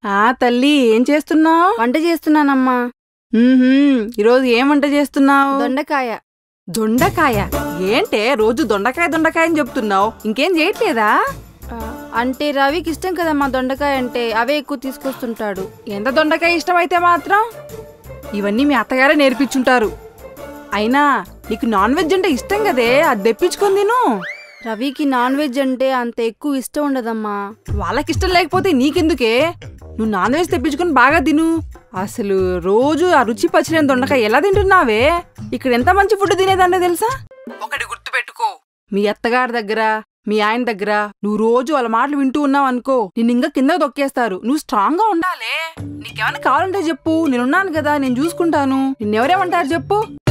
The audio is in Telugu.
ఆ తల్లి ఏం చేస్తున్నావు వంట చేస్తున్నానమ్మా ఈరోజు ఏం వంట చేస్తున్నావు దొండకాయ దొండకాయ ఏంటే రోజు దొండకాయ దొండకాయ అని చెప్తున్నావు ఇంకేం చేయట్లేదా ఆ, అంటే రవికి ఇష్టం కదమ్మా దొండకాయ అంటే అవే ఎక్కువ తీసుకొస్తుంటాడు ఎంత దొండకాయ ఇష్టమైతే మాత్రం ఇవన్నీ మీ అత్తగారే నేర్పించుంటారు అయినా నీకు నాన్ వెజ్ అంటే ఇష్టం కదే అది తెప్పించుకొని తిను రవికి నాన్ వెజ్ అంటే అంత ఎక్కువ ఇష్టం ఉండదమ్మా వాళ్ళకి ఇష్టం లేకపోతే నీకెందుకే నువ్వు నాన్ వెజ్ తెప్పించుకొని బాగా తిను అసలు రోజు ఆ రుచి పచ్చిలేని దొండకాయ ఎలా తింటున్నావే ఇక్కడ ఎంత మంచి ఫుడ్ తినేదాన్నే తెలుసా ఒకటి గుర్తు పెట్టుకో మీ అత్తగారి దగ్గర మీ ఆయన దగ్గర నువ్వు రోజు వాళ్ళ మాటలు వింటూ ఉన్నావు అనుకో నిన్ను ఇంకా కింద దొక్కేస్తారు నువ్వు స్ట్రాంగ్ గా ఉండాలే నీకేమైనా కావాలంటే చెప్పు నేనున్నాను కదా నేను చూసుకుంటాను నిన్నెవరేమంటారు చెప్పు